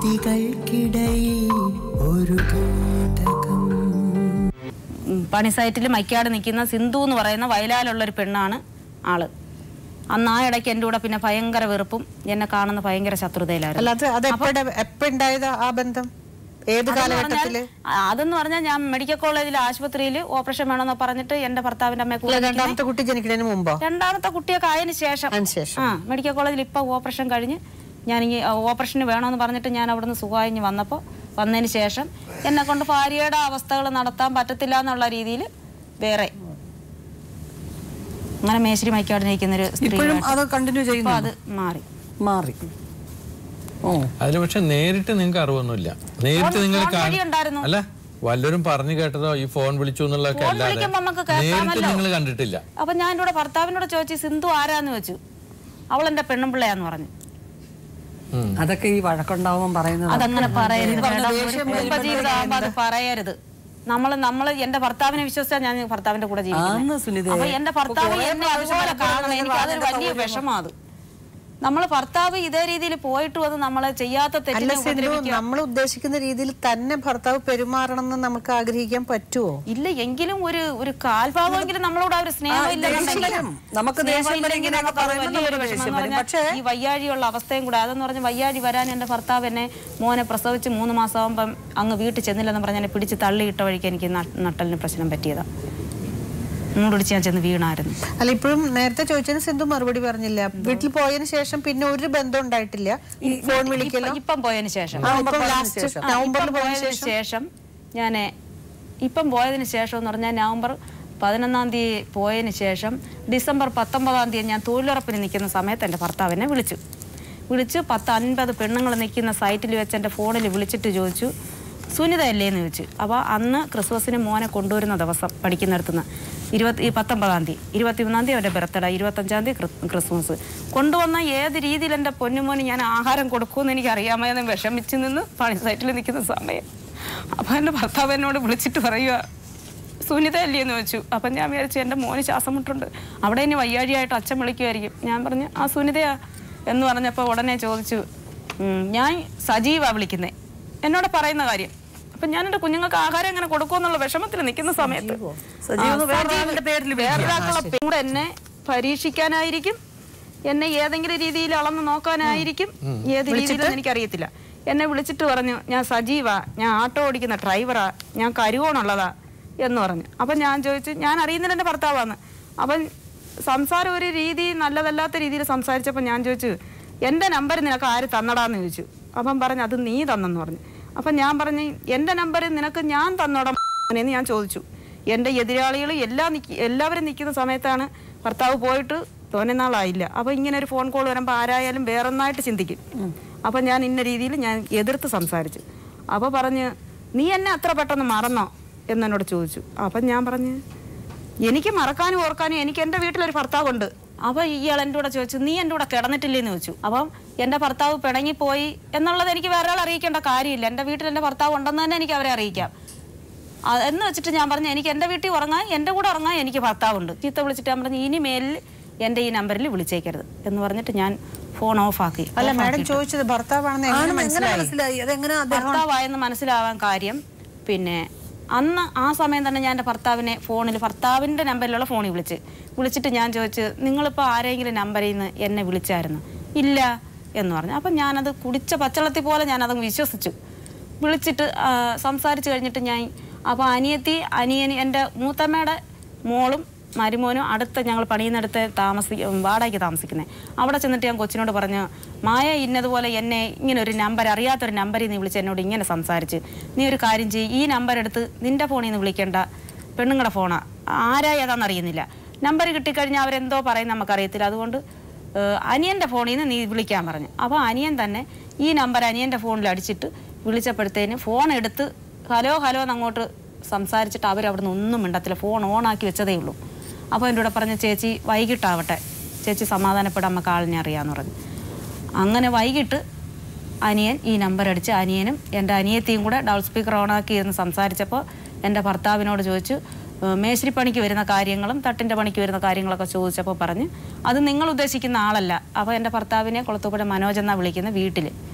ഭിത്തികൾക്കിടയിൽ ഒരു കീടകം ഉം, പണി സൈറ്റിൽ മൈക്കാട് നിൽക്കുന്ന സിന്ധു എന്ന് പറയുന്ന വയലാലുള്ള ഒരു പെണ്ണാണ് ആള് അന്ന് ആ ഇടയ്ക്ക് എൻ്റെ കൂടെ പിന്നെ ഭയങ്കര വെറുപ്പും എന്നെ കാണുന്ന ഭയങ്കര ശത്രുതയിലായിരുന്നു അല്ല അത് അത് എപ്പോഴ എപ്പോഴുണ്ടായത് ആ ബന്ധം ഏത് അതെന്ന് കാലഘട്ടത്തില് പറഞ്ഞാൽ- ആ, അതെന്ന് പറഞ്ഞാൽ ഞാൻ മെഡിക്കൽ കോളേജിൽ ആശുപത്രിയിൽ ഓപ്പറേഷൻ വേണമെന്ന് പറഞ്ഞിട്ട് എന്റെ ഭർത്താവിന്റെ അമ്മയെ കൂടെ അല്ല, രണ്ടാമത്തെ കുട്ടി ജനിക്കുന്നതിന് മുമ്പോ രണ്ടാമത്തെ കുട്ടിയൊക്കെ ആയതിനു ശേഷം അതിനുശേഷം ആ മെഡിക്കൽ കോളേജിൽ ഇപ്പൊ ഓപ്പറേഷൻ കഴിഞ്ഞ് ഞാൻ ഈ ഓപ്പറേഷന് വേണമെന്ന് പറഞ്ഞിട്ട് ഞാൻ അവിടുന്ന് സുഖമായിഞ്ഞ് വന്നപ്പോൾ വന്നതിന് ശേഷം എന്നെ കൊണ്ട് ഭാര്യയുടെ അവസ്ഥകൾ നടത്താൻ പറ്റത്തില്ല എന്നുള്ള രീതിയിൽ വേറെ അങ്ങനെ മേശ്രി മൈക്കാട് നയിക്കുന്ന ഒരു ഇപ്പോഴും സ്ത്രീ അത് കണ്ടിന്യൂ ചെയ്യുന്നു അത് മാറി മാറി ഓ അതിൽ പക്ഷെ നേരിട്ട് നിങ്ങൾക്ക് അറിവൊന്നുമില്ല നേരിട്ട് നിങ്ങൾ ഫോൺ വഴി ഉണ്ടായിരുന്നു. അല്ല വല്ലവരും പറഞ്ഞു കേട്ടതോ ഈ ഫോൺ വിളിച്ചു എന്നുള്ളതൊക്കെ ഫോൺ അല്ലാതെ വിളിക്കുമ്പോ നമുക്ക് നേരിട്ട് കേൾക്കാമല്ലോ. നിങ്ങൾ കണ്ടിട്ടില്ല അപ്പൊ ഞാൻ എന്നോട് ഭർത്താവിനോട് ചോദിച്ചു സിന്ധു ആരാന്ന് വെച്ചു അവൾ എന്റെ പെണ്ണുമ്പിള്ളയാന്ന് പറഞ്ഞു അതൊക്കെ ഈ വഴക്കുണ്ടാവുമ്പോൾ പറയുന്നത് അതങ്ങനെ പറയരുത് പറഞ്ഞ മേഡം. ഒരു ദേഷ്യം കുടുംബജീവിതമാകുമ്പോ അത് പറയരുത് നമ്മൾ നമ്മൾ എന്റെ ഭർത്താവിനെ വിശ്വസിച്ചാൽ ഞാൻ ഭർത്താവിന്റെ കൂടെ ആന്ന് ജീവിക്കുന്നത് സുനിതേ. അപ്പൊ എന്റെ ഭർത്താവ് കുറേ എന്നെ പ്രാവശ്യം അതുപോലെ ഭർത്താവ് കാണണം എനിക്ക് അതൊരു പറഞ്ഞ വലിയ വിഷമം അത് നമ്മൾ ഭർത്താവ് ഇതേ രീതിയിൽ പോയിട്ട് വന്ന് നമ്മളെ ചെയ്യാത്ത അല്ല തെറ്റിനെ സിന്ധു ഉപദ്രവിക്കുക നമ്മൾ ഉദ്ദേശിക്കുന്ന രീതിയിൽ തന്നെ ഭർത്താവ് പെരുമാറണം എന്ന് നമുക്ക് ആഗ്രഹിക്കാൻ പറ്റുമോ ഇല്ല എങ്കിലും ഒരു ഒരു കാൽഭാഗമെങ്കിലും നമ്മളോട് ആ ഒരു സ്നേഹം ഇല്ലെന്നുണ്ടെങ്കിൽ ദേഷ്യം. നമുക്ക് സ്നേഹം ദേഷ്യം ഇല്ലെങ്കിൽ വരും നമുക്ക് അത് ഇങ്ങനെയൊക്കെ വലിയൊരു പറയുമ്പോൾ വിഷമം ദേഷ്യം എന്ന് വരും. പറഞ്ഞാൽ പക്ഷേ- ഈ വയ്യാഴിയുള്ള അവസ്ഥയും കൂടെ അതെന്ന് പറഞ്ഞ് വയ്യാഴി വരാൻ എൻ്റെ ഭർത്താവ് എന്നെ മോനെ പ്രസവിച്ച് മൂന്ന് മാസമാകുമ്പം അങ്ങ് വീട്ടിൽ ചെന്നില്ലെന്ന് പറഞ്ഞ് എന്നെ പിടിച്ച് തള്ളിയിട്ട വഴിക്ക് എനിക്ക് ന- നട്ടലിന് പ്രശ്നം പറ്റിയതാ മൂടിച്ച് ഞാൻ ചെന്ന് വീണായിരുന്നു അല്ല ഇപ്പോഴും നേരത്തെ ചോദിച്ചതിന് സിന്ധു മറുപടി പറഞ്ഞില്ല വീട്ടിൽ പോയതിനു ശേഷം പിന്നെ ഒരു ബന്ധം ഉണ്ടായിട്ടില്ല ഫോൺ വിളിക്കലോ ഇപ്പം- ഇപ്പം പോയതിന് ശേഷം ആ, ഇപ്പം ലാസ്റ്റ് ആ, നവംബറിൽ ഇപ്പം പോയതിനു പോയതിന് ശേഷം ശേഷം ഞാൻ ഇപ്പം പോയതിന് ശേഷം എന്ന് പറഞ്ഞാൽ നവംബർ പതിനൊന്നാം തീയതി പോയതിന് ശേഷം ഡിസംബർ പത്തൊമ്പതാം തീയതി ഞാൻ തൊഴിലുറപ്പിന് നിൽക്കുന്ന സമയത്ത് എൻ്റെ ഭർത്താവ് എന്നെ വിളിച്ചു വിളിച്ച് പത്ത് അൻപത് പെണ്ണുങ്ങൾ നിൽക്കുന്ന സൈറ്റിൽ വെച്ച് എൻ്റെ ഫോണിൽ വിളിച്ചിട്ട് ചോദിച്ചു സുനിത അല്ലേ എന്ന് ചോദിച്ചു അപ്പോൾ അന്ന് ക്രിസ്മസിന് മോനെ കൊണ്ടുവരുന്ന ദിവസം പഠിക്കുന്നിടത്തുനിന്ന് ഇരുപത്തി ഈ പത്തൊമ്പതാം തീയതി ഇരുപത്തിമൂന്നാം തീയതി അവൻ്റെ ബർത്ത്ഡേ ഇരുപത്തഞ്ചാം തീയതി ക്രി- ക്രിസ്മസ് കൊണ്ടുവന്ന ഏത് രീതിയിൽ എൻ്റെ പൊന്നുമോന് ഞാൻ ആഹാരം കൊടുക്കുമെന്ന് എനിക്ക് അറിയാമെന്ന് വിഷമിച്ച് നിന്ന് പണി സൈറ്റിൽ നിൽക്കുന്ന സമയം അപ്പോൾ എൻ്റെ ഭർത്താവ് എന്നോട് വിളിച്ചിട്ട് പറയുക സുനിത അല്ലേ എന്ന് ചോദിച്ചു അപ്പം ഞാൻ വിചാരിച്ചു എൻ്റെ മോന് ശ്വാസം മുട്ടുണ്ട് അവിടെ ഇനി വയ്യാഴിയായിട്ട് അച്ഛൻ വിളിക്കുമായിരിക്കും ഞാൻ പറഞ്ഞു ആ സുനിതയാ എന്ന് പറഞ്ഞപ്പോൾ ഉടനെ ചോദിച്ചു "ഉം, ഞാൻ സജീവാ വിളിക്കുന്നേ എന്നോട് പറയുന്ന കാര്യം അപ്പം ഞാൻ എൻ്റെ കുഞ്ഞുങ്ങൾക്ക് ആഹാരം എങ്ങനെ കൊടുക്കുമെന്നുള്ള വിഷമത്തിൽ നിൽക്കുന്ന സമയത്ത് സജീവ് എന്ന് ആ, വേറൊരാളുടെ പേരിൽ വേറൊരാൾക്കുള്ള കൂടെ എന്നെ പരീക്ഷിക്കാനായിരിക്കും എന്നെ ഏതെങ്കിലും രീതിയിൽ അളന്ന് നോക്കാനായിരിക്കും ഏത് രീതിയിലെന്ന് എനിക്കറിയത്തില്ല എന്നെ വിളിച്ചിട്ട് പറഞ്ഞു ഞാൻ സജീവാ ഞാൻ ആട്ടോ ഓടിക്കുന്ന ഡ്രൈവറാ ഞാൻ കരുവോണുള്ളതാ എന്ന് പറഞ്ഞു അപ്പം ഞാൻ ചോദിച്ചു ഞാൻ അറിയുന്നില്ല എൻ്റെ ഭർത്താവാന്ന് അപ്പം സംസാരം ഒരു രീതി നല്ലതല്ലാത്ത രീതിയിൽ സംസാരിച്ചപ്പോൾ ഞാൻ ചോദിച്ചു എൻ്റെ നമ്പർ നിനക്ക് ആര് തന്നടാന്ന് ചോദിച്ചു അപ്പം പറഞ്ഞു അത് നീ തന്നെന്ന് പറഞ്ഞു അപ്പം ഞാൻ പറഞ്ഞു എൻ്റെ നമ്പർ നിനക്ക് ഞാൻ തന്നോടാ എന്ന് ഞാൻ ചോദിച്ചു എൻ്റെ എതിരാളികൾ എല്ലാം നിക്ക് എല്ലാവരും നിൽക്കുന്ന സമയത്താണ് ഭർത്താവ് പോയിട്ട് തോനെ നാളായില്ല അപ്പോൾ ഇങ്ങനെ ഒരു ഫോൺ കോൾ വരുമ്പോൾ ആരായാലും വേറൊന്നായിട്ട് ചിന്തിക്കും അപ്പം ഞാൻ ഇന്ന രീതിയിൽ ഞാൻ എതിർത്ത് സംസാരിച്ചു അപ്പോൾ പറഞ്ഞ് നീ എന്നെ അത്ര പെട്ടെന്ന് മറന്നോ എന്നെന്നോട് ചോദിച്ചു അപ്പം ഞാൻ പറഞ്ഞ് എനിക്ക് മറക്കാനും ഓർക്കാനും എനിക്ക് എൻ്റെ വീട്ടിലൊരു ഭർത്താവുണ്ട് അപ്പോൾ ഇയാൾ എൻ്റെ കൂടെ ചോദിച്ചു നീ എൻ്റെ കൂടെ കിടന്നിട്ടില്ലേന്ന് ചോദിച്ചു അപ്പം എൻ്റെ ഭർത്താവ് പിണങ്ങിപ്പോയി എന്നുള്ളത് എനിക്ക് വേറെ ആൾ അറിയിക്കേണ്ട കാര്യമില്ല എൻ്റെ വീട്ടിൽ എൻ്റെ ഭർത്താവ് ഉണ്ടെന്ന് തന്നെ എനിക്ക് അവരെ അറിയിക്കാം ആ, എന്ന് വെച്ചിട്ട് ഞാൻ പറഞ്ഞു എനിക്ക് എൻ്റെ വീട്ടിൽ ഉറങ്ങാൻ എൻ്റെ കൂടെ ഉറങ്ങാൻ എനിക്ക് ഭർത്താവുണ്ട് ചീത്ത വിളിച്ചിട്ട് ഞാൻ പറഞ്ഞു ഇനി മേലിൽ എൻ്റെ ഈ നമ്പറിൽ വിളിച്ചേക്കരുത് എന്ന് പറഞ്ഞിട്ട് ഞാൻ ഫോൺ ഓഫ് ആക്കി അല്ല Off മാഡം ആക്കിയിട്ട്. ചോദിച്ചത് ഭർത്താവാണെന്ന് എങ്ങനെ എങ്ങനെ മനസ്സിലായി മനസ്സിലായി അതെങ്ങനെ അദ്ദേഹം ഭർത്താവായെന്ന് മനസ്സിലാവാൻ കാര്യം പിന്നെ അന്ന് ആ സമയം തന്നെ ഞാൻ എൻ്റെ ഭർത്താവിനെ ഫോണിൽ ഭർത്താവിൻ്റെ നമ്പറിലുള്ള ഫോണിൽ വിളിച്ച് വിളിച്ചിട്ട് ഞാൻ ചോദിച്ചു നിങ്ങളിപ്പോൾ ആരെങ്കിലും നമ്പറിൽ നിന്ന് എന്നെ വിളിച്ചായിരുന്നു ഇല്ല എന്ന് പറഞ്ഞു അപ്പം ഞാനത് കുടിച്ച പച്ചവെള്ളത്തിൽ പോലെ ഞാനത് വിശ്വസിച്ചു വിളിച്ചിട്ട് ആ, സംസാരിച്ച് കഴിഞ്ഞിട്ട് ഞാൻ അപ്പോൾ അനിയത്തി അനിയന് എൻ്റെ മൂത്തമ്മയുടെ മോളും മരുമോനും അടുത്ത ഞങ്ങൾ പണിയുന്നിടത്ത് താമസി വാടകയ്ക്ക് താമസിക്കുന്നത് അവിടെ ചെന്നിട്ട് ഞാൻ കൊച്ചിനോട് പറഞ്ഞു മായ ഇന്നതുപോലെ എന്നെ ഇങ്ങനെ ഒരു നമ്പർ അറിയാത്തൊരു നമ്പറിൽ നീ വിളിച്ച് എന്നോട് ഇങ്ങനെ സംസാരിച്ച് നീ ഒരു കാര്യം ചെയ്യ് ഈ നമ്പർ എടുത്ത് നിൻ്റെ ഫോണിൽ നിന്ന് വിളിക്കേണ്ട പെണ്ണുങ്ങളുടെ ഫോണാ ആരാ ഏതാണെന്ന് അറിയുന്നില്ല നമ്പർ കിട്ടിക്കഴിഞ്ഞാൽ അവരെന്തോ പറയും നമുക്കറിയത്തില്ല അതുകൊണ്ട് ഏഹ്, അനിയൻ്റെ ഫോണിൽ നിന്ന് നീ വിളിക്കാൻ പറഞ്ഞു അപ്പോൾ അനിയൻ തന്നെ ഈ നമ്പർ അനിയൻ്റെ ഫോണിൽ അടിച്ചിട്ട് വിളിച്ചപ്പോഴത്തേന് ഫോൺ എടുത്ത് ഹലോ ഹലോ എന്ന് അങ്ങോട്ട് സംസാരിച്ചിട്ട് അവരവിടുന്ന് ഒന്നും മിണ്ടത്തില്ല ഫോൺ ഓണാക്കി വെച്ചതേ ഉള്ളൂ അപ്പോൾ എൻ്റെ കൂടെ പറഞ്ഞു ചേച്ചി വൈകിട്ടാവട്ടെ ചേച്ചി സമാധാനപ്പെടാൻ നമുക്ക് ആളിനെ അറിയാമെന്ന് പറഞ്ഞു അങ്ങനെ വൈകിട്ട് അനിയൻ ഈ നമ്പർ അടിച്ച് അനിയനും എൻ്റെ അനിയത്തിയും കൂടെ ഡൗൾ സ്പീക്കർ ഓണാക്കി ഇരുന്ന് സംസാരിച്ചപ്പോൾ എൻ്റെ ഭർത്താവിനോട് ചോദിച്ചു "ഏഹ് മേശിരിപ്പണിക്ക് വരുന്ന കാര്യങ്ങളും തട്ടിൻ്റെ പണിക്ക് വരുന്ന കാര്യങ്ങളൊക്കെ ചോദിച്ചപ്പോൾ പറഞ്ഞ് അത് നിങ്ങൾ ഉദ്ദേശിക്കുന്ന ആളല്ല അപ്പോൾ എൻ്റെ ഭർത്താവിനെ കുളത്തൂപ്പുഴ മനോജ് എന്നാണ് വിളിക്കുന്നത് വീട്ടിൽ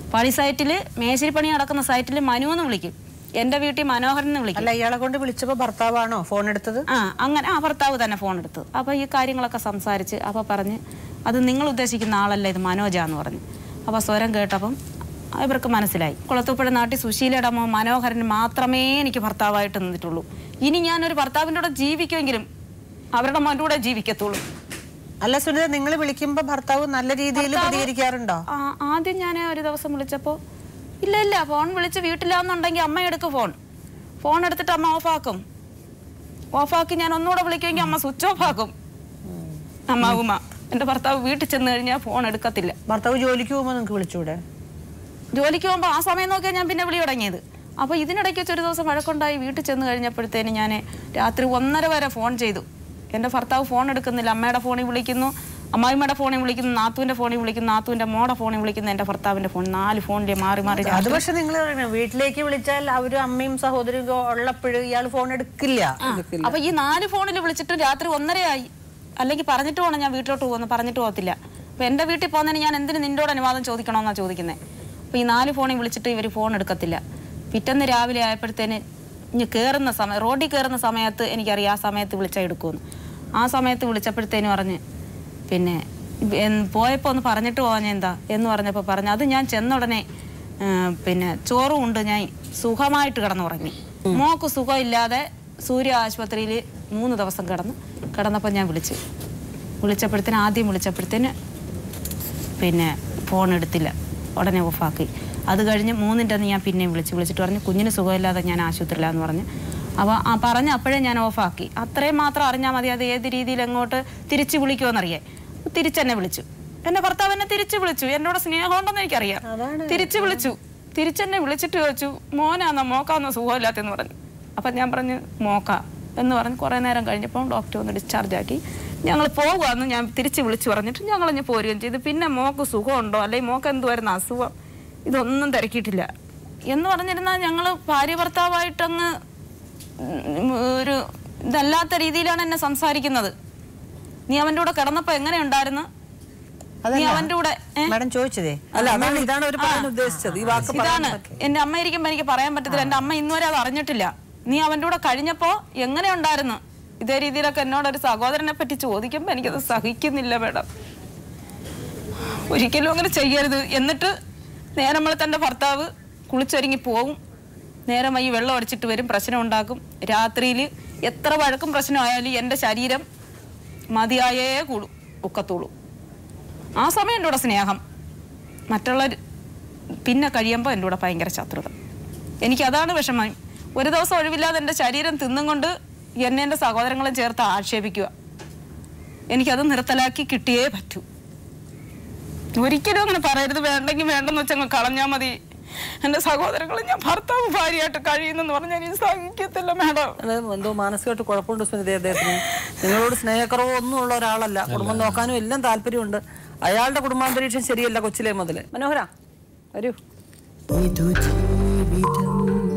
പണി സൈറ്റിൽ മേശിരിപ്പണി നടക്കുന്ന സൈറ്റിൽ മനു എന്ന് വിളിക്കും എൻ്റെ വീട്ടിൽ മനോഹരൻ എന്ന് വിളിക്കും അല്ല ഇയാളെ കൊണ്ട് വിളിച്ചപ്പോ ഭർത്താവാണോ ഫോൺ എടുത്തത് ആ അങ്ങനെ ആ ഭർത്താവ് തന്നെ ഫോൺ എടുത്തു അപ്പോൾ ഈ കാര്യങ്ങളൊക്കെ സംസാരിച്ച് അപ്പോൾ പറഞ്ഞ് അത് നിങ്ങൾ ഉദ്ദേശിക്കുന്ന ആളല്ല ഇത് മനോജാന്ന് പറഞ്ഞു അപ്പോൾ സ്വരം കേട്ടപ്പം ഇവർക്ക് മനസ്സിലായി കുളത്തൂപ്പുഴ നാട്ടിൽ സുശീലയുടെ മോൻ മനോഹരൻ മാത്രമേ എനിക്ക് ഭർത്താവായിട്ട് നിന്നിട്ടുള്ളൂ ഇനി ഞാനൊരു ഭർത്താവിൻ്റെ കൂടെ ജീവിക്കുമെങ്കിലും അവരുടെ മോൻ്റെ കൂടെ ജീവിക്കത്തുള്ളൂ അല്ല സുനിത നിങ്ങൾ വിളിക്കുമ്പോ ഭർത്താവ് നല്ല രീതിയിൽ പ്രതികരിക്കാറുണ്ടോ ആ, ആദ്യം ഞാൻ ഒരു ദിവസം വിളിച്ചപ്പോൾ ഇല്ല ഇല്ല ഫോൺ വിളിച്ച് വീട്ടിലാണെന്നുണ്ടെങ്കിൽ അമ്മ എടുക്കും ഫോൺ ഫോൺ എടുത്തിട്ട് അമ്മ ഓഫാക്കും ഓഫാക്കി ഞാൻ ഒന്നുകൂടെ വിളിക്കുമെങ്കിൽ അമ്മ സ്വിച്ച് ഓഫ് ആക്കും അമ്മ ഉമ്മ എൻ്റെ ഭർത്താവ് വീട്ടിൽ ചെന്ന് കഴിഞ്ഞാൽ ഫോൺ എടുക്കത്തില്ല ഭർത്താവ് ജോലിക്ക് പോകുമ്പോ നിങ്ങൾക്ക് വിളിച്ചൂടെ ജോലിക്ക് പോകുമ്പോൾ ആ സമയം നോക്കിയാൽ ഞാൻ പിന്നെ വിളി തുടങ്ങിയത് അപ്പോൾ ഇതിനിടയ്ക്ക് വെച്ച് ഒരു ദിവസം വഴക്കുണ്ടായി വീട്ടിൽ ചെന്ന് കഴിഞ്ഞപ്പോഴത്തേന് ഞാൻ രാത്രി ഒന്നര വരെ ഫോൺ ചെയ്തു എൻ്റെ ഭർത്താവ് ഫോൺ എടുക്കുന്നില്ല അമ്മയുടെ ഫോണിൽ വിളിക്കുന്നു അമ്മായിമ്മയുടെ ഫോണിൽ വിളിക്കുന്നു നാത്തുവിൻ്റെ ഫോണിൽ വിളിക്കുന്നു നാത്തുവിൻ്റെ മോടെ ഫോണിൽ വിളിക്കുന്നു എൻ്റെ ഭർത്താവിൻ്റെ ഫോൺ നാല് ഫോണിൽ മാറി മാറി അത് രാത്രി പക്ഷെ നിങ്ങൾ വീട്ടിലേക്ക് വിളിച്ചാൽ അവര് അമ്മയും സഹോദരിയും ഉള്ളപ്പോഴും ഇയാൾ ഫോൺ എടുക്കില്ല അപ്പൊ ഈ നാല് ഫോണിൽ വിളിച്ചിട്ട് രാത്രി ഒന്നരയായി അല്ലെങ്കിൽ പറഞ്ഞിട്ട് പോകണം ഞാൻ വീട്ടിലോട്ട് പോകുന്നു പറഞ്ഞിട്ട് പോകത്തില്ല അപ്പൊ എന്റെ വീട്ടിൽ പോകുന്നതിന് ഞാൻ എന്തിന് നിന്നോട് അനുവാദം ചോദിക്കണമെന്നാ ചോദിക്കുന്നത് അപ്പൊ ഈ നാല് ഫോണിൽ വിളിച്ചിട്ട് ഇവർ ഫോൺ എടുക്കത്തില്ല പിറ്റേന്ന് രാവിലെ ആയപ്പോഴത്തേന് ഇനി കയറുന്ന സമയം റോഡിൽ കയറുന്ന സമയത്ത് എനിക്കറിയാം ആ സമയത്ത് വിളിച്ചാൽ എടുക്കുമെന്ന് ആ സമയത്ത് വിളിച്ചപ്പോഴത്തേന് പറഞ്ഞ് പിന്നെ എൻ- പോയപ്പോ ഒന്ന് പറഞ്ഞിട്ട് പോകാൻ എന്താ എന്ന് പറഞ്ഞപ്പോൾ പറഞ്ഞു അത് ഞാൻ ചെന്ന ഉടനെ ആ, പിന്നെ ചോറും ഉണ്ട് ഞാൻ സുഖമായിട്ട് കിടന്നുറങ്ങി മോക്ക് സുഖമില്ലാതെ സൂര്യ ആശുപത്രിയിൽ മൂന്ന് ദിവസം കിടന്നു കിടന്നപ്പോൾ ഞാൻ വിളിച്ചു വിളിച്ചപ്പോഴത്തേന് ആദ്യം വിളിച്ചപ്പോഴത്തേന് പിന്നെ ഫോൺ എടുത്തില്ല ഉടനെ ഓഫാക്കി അത് കഴിഞ്ഞ് മൂന്നിൻ്റെ അന്ന് ഞാൻ പിന്നെയും വിളിച്ചു വിളിച്ചിട്ട് പറഞ്ഞു കുഞ്ഞിന് സുഖമില്ലാതെ ഞാൻ ആശുപത്രിയിലാന്ന് പറഞ്ഞ് അപ്പോൾ ആ പറഞ്ഞ അപ്പോഴേ ഞാൻ ഓഫാക്കി അത്രയും മാത്രം അറിഞ്ഞാൽ മതി അത് ഏത് രീതിയിൽ എങ്ങോട്ട് തിരിച്ച് വിളിക്കുമെന്നറിയേ തിരിച്ചെന്നെ വിളിച്ചു എന്നെ ഭർത്താവ് എന്നെ തിരിച്ചു വിളിച്ചു എന്നോട് സ്നേഹമുണ്ടെന്ന് എനിക്കറിയാം തിരിച്ചു വിളിച്ചു തിരിച്ചെന്നെ വിളിച്ചിട്ട് ചോദിച്ചു മോനാന്നോ മോക്കാന്നോ സുഖമില്ലാത്തെന്ന് പറഞ്ഞു അപ്പം ഞാൻ പറഞ്ഞു മോക്ക എന്ന് പറഞ്ഞ് കുറേ നേരം കഴിഞ്ഞപ്പോൾ ഡോക്ടർ ഒന്ന് ഡിസ്ചാർജ് ആക്കി ഞങ്ങൾ പോകുകയെന്ന് ഞാൻ തിരിച്ച് വിളിച്ചു പറഞ്ഞിട്ട് ഞങ്ങൾ ഇഞ്ഞ് പോരുകയും ചെയ്തു പിന്നെ മോക്ക് സുഖമുണ്ടോ അല്ലെങ്കിൽ മോക്ക് എന്തുവായിരുന്നു അസുഖം ഇതൊന്നും തിരക്കിയിട്ടില്ല എന്ന് പറഞ്ഞിരുന്നാൽ ഞങ്ങൾ ഭാര്യ ഭർത്താവായിട്ടങ്ങ് ഉം, ഒരു ഇതല്ലാത്ത രീതിയിലാണ് എന്നെ സംസാരിക്കുന്നത് നീ അവൻ്റെ കൂടെ കിടന്നപ്പോൾ എങ്ങനെ ഉണ്ടായിരുന്നു നീ അവൻ്റെ കൂടെ ഏ? മാഡം ചോദിച്ചതേ അല്ല അതാണ് ഇതാണ് അവർ പറയാൻ ഉദ്ദേശിച്ചത് ഈ വാക്ക് ഇതാണ് എന്റെ അമ്മ ഇരിക്കുമ്പോ എനിക്ക് പറയാൻ പറ്റത്തില്ല എന്റെ അമ്മ ഇന്നുവരെ അത് അറിഞ്ഞിട്ടില്ല നീ അവന്റെ കൂടെ കഴിഞ്ഞപ്പോ എങ്ങനെ ഉണ്ടായിരുന്നു ഇതേ രീതിയിലൊക്കെ എന്നോട് ഒരു സഹോദരനെ പറ്റി ചോദിക്കുമ്പോ എനിക്കത് സഹിക്കുന്നില്ല മേഡം ഒരിക്കലും അങ്ങനെ ചെയ്യരുത് എന്നിട്ട് നേരം വെളുത്ത് എൻ്റെ ഭർത്താവ് കുളിച്ചൊരുങ്ങി പോവും നേരം വൈകി വെള്ളം അടിച്ചിട്ട് വരും പ്രശ്നം ഉണ്ടാക്കും രാത്രിയിൽ എത്ര വഴക്കും പ്രശ്നമായാലും എൻ്റെ ശരീരം മതിയായേ കൂടും ഒക്കത്തുള്ളൂ ആ സമയം എൻ്റെ കൂടെ സ്നേഹം മറ്റുള്ള പിന്നെ കഴിയുമ്പോൾ എൻ്റെ കൂടെ ഭയങ്കര ശത്രുത എനിക്കതാണ് വിഷമം ഒരു ദിവസം ഒഴിവില്ലാതെ എൻ്റെ ശരീരം തിന്നും കൊണ്ട് എന്നെ എൻ്റെ സഹോദരങ്ങളും ചേർത്ത് ആക്ഷേപിക്കുക എനിക്കത് നിർത്തലാക്കി കിട്ടിയേ പറ്റൂ ഒരിക്കലും അങ്ങനെ പറയരുത് വേണ്ടെങ്കിൽ വേണ്ടെന്ന് വെച്ചങ്ങ് കളഞ്ഞാൽ മതി എൻ്റെ സഹോദരങ്ങളും ഞാൻ ഭർത്താവ് ഭാര്യയായിട്ട് കഴിയുന്നെന്ന് പറഞ്ഞാൽ എനിക്ക് സഹിക്കത്തില്ല മേഡം അത് എന്തോ മാനസികമായിട്ട് കുഴപ്പമുണ്ട് സ്മിതി അദ്ദേഹത്തിന് നിങ്ങളോട് സ്നേഹക്കുറവോ ഒന്നും ഉള്ള ഒരാളല്ല കുടുംബം നോക്കാനും എല്ലാം താല്പര്യമുണ്ട് അയാളുടെ കുടുംബാന്തരീക്ഷം ശരിയല്ല കൊച്ചിലെ മുതൽ മനോഹര വരൂ ഇതു ജീവിതം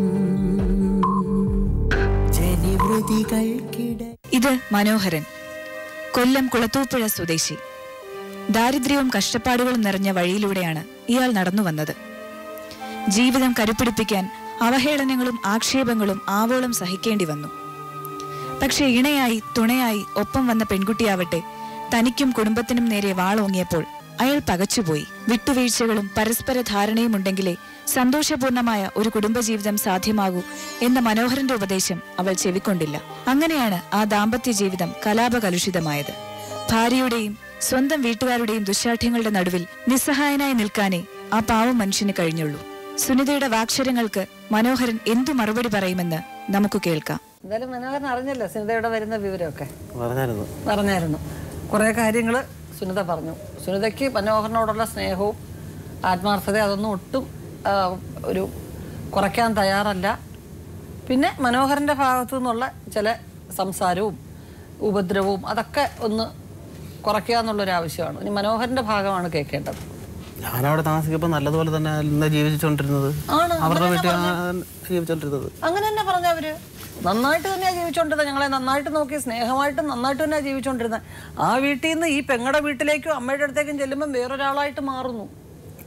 ജനിവൃതികൾക്കിട ഇത് മനോഹരൻ കൊല്ലം കുളത്തൂപ്പുഴ സ്വദേശി ദാരിദ്ര്യവും കഷ്ടപ്പാടുകളും നിറഞ്ഞ വഴിയിലൂടെയാണ് ഇയാൾ നടന്നു വന്നത് ജീവിതം കരുപ്പിടിപ്പിക്കാൻ അവഹേളനങ്ങളും ആക്ഷേപങ്ങളും ആവോളം സഹിക്കേണ്ടി വന്നു പക്ഷെ ഇണയായി തുണയായി ഒപ്പം വന്ന പെൺകുട്ടിയാവട്ടെ തനിക്കും കുടുംബത്തിനും നേരെ വാളോങ്ങിയപ്പോൾ അയാൾ പകച്ചുപോയി വിട്ടുവീഴ്ചകളും പരസ്പര ധാരണയും ഉണ്ടെങ്കിലേ സന്തോഷപൂർണമായ ഒരു കുടുംബജീവിതം സാധ്യമാകൂ എന്ന മനോഹരന്റെ ഉപദേശം അവൾ ചെവിക്കൊണ്ടില്ല അങ്ങനെയാണ് ആ ദാമ്പത്യ ജീവിതം കലാപകലുഷിതമായത് ഭാര്യയുടെയും സ്വന്തം വീട്ടുകാരുടെയും ദുശാഠ്യങ്ങളുടെ നടുവിൽ നിസ്സഹായനായി നിൽക്കാനേ ആ പാവം മനുഷ്യന് കഴിഞ്ഞുള്ളൂ സുനിതയുടെ വാക്ഷരങ്ങൾക്ക് മനോഹരൻ എന്തു മറുപടി പറയുമെന്ന് നമുക്ക് കേൾക്കാം എന്തായാലും മനോഹരൻ അറിഞ്ഞല്ലോ സുനിതയുടെ വരുന്ന വിവരമൊക്കെ പറഞ്ഞായിരുന്നു പറഞ്ഞായിരുന്നു കുറേ കാര്യങ്ങൾ സുനിത പറഞ്ഞു സുനിതയ്ക്ക് മനോഹരനോടുള്ള സ്നേഹവും ആത്മാർത്ഥത അതൊന്നും ഒട്ടും ആ, ഒരു കുറയ്ക്കാൻ തയ്യാറല്ല പിന്നെ മനോഹരൻ്റെ ഭാഗത്തു നിന്നുള്ള ചില സംസാരവും ഉപദ്രവവും അതൊക്കെ ഒന്ന് കുറയ്ക്കുക എന്നുള്ളൊരു ആവശ്യമാണ് ഇനി മനോഹരൻ്റെ ഭാഗമാണ് കേൾക്കേണ്ടത് ഞാനവിടെ താമസിക്കുമ്പോൾ നല്ലതുപോലെ തന്നെ അല്ല ജീവിച്ചുകൊണ്ടിരുന്നത് ആണ്, അവരുടെ അങ്ങനെ വീട്ടിൽ ജീവിച്ചോണ്ടിരുന്നത് അങ്ങനെ തന്നെ പറഞ്ഞവര് നന്നായിട്ട് തന്നെയാണ് ജീവിച്ചോണ്ടിരുന്നത് ഞങ്ങളെ നന്നായിട്ട് നോക്കി സ്നേഹമായിട്ട് നന്നായിട്ട് തന്നെയാണ് ജീവിച്ചോണ്ടിരുന്നത് ആ വീട്ടിൽ നിന്ന് ഈ പെങ്ങടെ വീട്ടിലേക്കും അമ്മയുടെ അടുത്തേക്കും ചെല്ലുമ്പോൾ വേറൊരാളായിട്ട് മാറുന്നു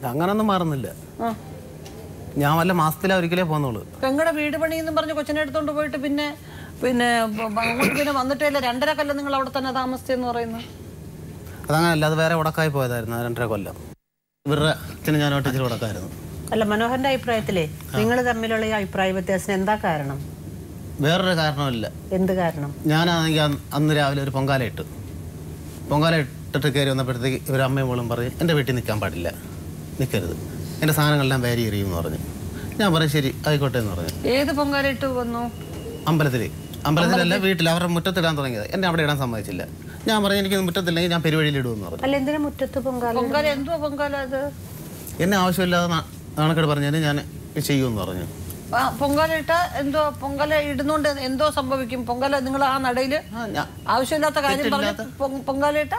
അങ്ങനൊന്നും മാറുന്നില്ല ആ ഞാൻ വല്ല മാസത്തിലാ ഒരിക്കലേ പോകുന്നുള്ളൂ പെങ്ങളുടെ വീട് പണി എന്നും പറഞ്ഞ് കൊച്ചിനെ എടുത്തോണ്ട് പോയിട്ട് പിന്നെ പിന്നെ ബ- ബ- അങ്ങോട്ട് പിന്നെ വന്നിട്ടേ രണ്ടര കൊല്ലം നിങ്ങൾ അവിടെ തന്നെ താമസിച്ചെന്ന് പറയുന്നത് അതങ്ങനല്ല അത് വേറെ ഉടക്കായി പോയതായിരുന്നു ആ രണ്ടര കൊല്ലം ഇവരുടെ അച്ഛനും ഞാനോട്ട് ഇച്ചിരി ഉടക്കായിരുന്നു അല്ല മനോഹരന്റെ അഭിപ്രായത്തിലേ നിങ്ങൾ തമ്മിലുള്ള ഈ അഭിപ്രായ വ്യത്യാസത്തിന് എന്താ കാരണം വേറൊരു കാരണമില്ല എന്ത് കാരണം ഞാനാണെങ്കിൽ അന്ന് അന്ന് രാവിലെ ഒരു പൊങ്കാല ഇട്ടു പൊങ്കാല ഇട്ടിട്ട് കയറി വന്നപ്പോഴത്തേക്ക് ഇവർ അമ്മയും മോളും പറഞ്ഞ് എൻ്റെ വീട്ടിൽ നിൽക്കാൻ പാടില്ല നിൽക്കരുത് എൻ്റെ സാധനങ്ങളെല്ലാം വേരി എറിയുമെന്ന് പറഞ്ഞു ഞാൻ പറഞ്ഞു ശരി ആയിക്കോട്ടെ എന്ന് പറഞ്ഞു ഏത് പൊങ്കാലിട്ട് വന്നു അമ്പലത്തിൽ അമ്പലത്തിലല്ല വീട്ടിൽ അവരുടെ മുറ്റത്തിടാൻ തുടങ്ങിയത് എന്നെ അവിടെ ഇടാൻ സമ്മതിച്ചില്ല ഞാൻ പറഞ്ഞു എനിക്ക് മുറ്റത്തില്ലെങ്കിൽ ഞാൻ പെരുവഴിയിൽ ഇടുമെന്ന് പറഞ്ഞു അല്ല എന്തിനാ മുറ്റത്ത് പൊങ്കാല പൊങ്കാല എന്തുവാ പൊങ്കാല അത് എന്നെ ആവശ്യമില്ലാതെ നാ- നാണക്കേട് പറഞ്ഞതിന് ഞാൻ ചെയ്യുമെന്ന് പറഞ്ഞു ആ, പൊങ്കാല ഇട്ട എന്തോ പൊങ്കാല ഇടുന്നോണ്ട് എന്തോ സംഭവിക്കും പൊങ്കാല നിങ്ങൾ ആ നടയില് ആ, ഞാൻ ആവശ്യമില്ലാത്ത കാര്യം പറഞ്ഞ് പൊ- പൊങ്കാല ഇട്ട